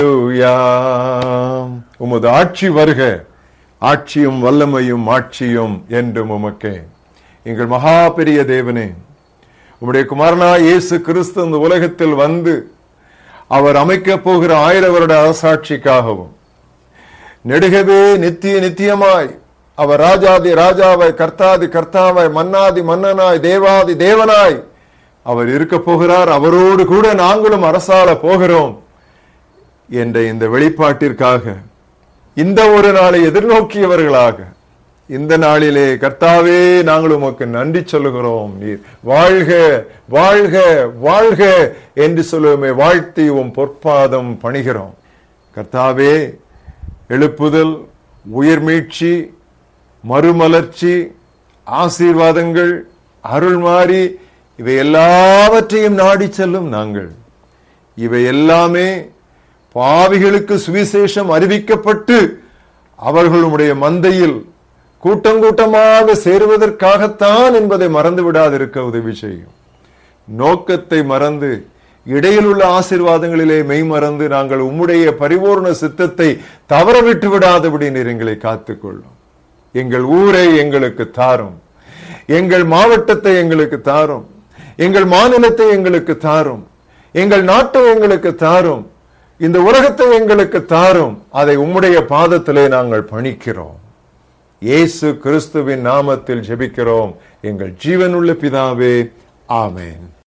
ஹalleluya. உமது ஆட்சி வருக ஆட்சியும் வல்லமையும் ஆட்சியும் என்றும் உமக்கே எங்கள் மகா பெரிய தேவனே உம்முடைய குமாரனா இயேசு கிறிஸ்து இந்த உலகத்தில் வந்து அவர் அமைக்கப் போகிற ஆயிர வருட அரசாட்சிக்காகவும் நெடுகவே நித்திய நித்தியமாய் அவர் ராஜாதி ராஜாவாய் கர்த்தாதி கர்த்தாவாய் மன்னாதி மன்னனாய் தேவாதி தேவனாய் அவர் இருக்க போகிறார் அவரோடு கூட நாங்களும் அரசாள போகிறோம் என்ற இந்த வெளிப்பாட்டிற்காக இந்த ஒரு நாளை எதிர்நோக்கியவர்களாக இந்த நாளிலே கர்த்தாவே நாங்கள் உமக்கு நன்றி சொல்லுகிறோம் நீர் வாழ்க வாழ்க வாழ்க என்று சொல்லுவோமே வாழ்த்தி உம் பொற்பாதம் பணிகிறோம் கர்த்தாவே எழுப்புதல் உயிர்மீட்சி மறுமலர்ச்சி ஆசீர்வாதங்கள் அருள் மாறி இவை எல்லாவற்றையும் நாடி செல்லும் நாங்கள் இவை எல்லாமே பாவிகளுக்கு சுவிசேஷம் அறிவிக்கப்பட்டு அவர்களுடைய மந்தையில் கூட்டம் கூட்டமாக சேருவதற்காகத்தான் என்பதை மறந்து விடாதிருக்க உதவி செய்யும் நோக்கத்தை மறந்து இடையில் உள்ள ஆசீர்வாதங்களிலே மெய் மறந்து நாங்கள் உம்முடைய பரிபூர்ண சித்தத்தை தவற விட்டு விடாதபடி நீர் எங்களை காத்துக்கொள்ளும் எங்கள் ஊரை எங்களுக்கு தாரும் எங்கள் மாவட்டத்தை எங்களுக்கு தாரும் எங்கள் மாநிலத்தை எங்களுக்கு தாரும் எங்கள் நாட்டை எங்களுக்கு தாரும் இந்த உலகத்தை எங்களுக்கு தாரும் அதை உம்முடைய பாதத்திலே நாங்கள் பணிக்கிறோம் இயேசு கிறிஸ்துவின் நாமத்தில் ஜெபிக்கிறோம் எங்கள் ஜீவனுள்ள பிதாவே ஆமென்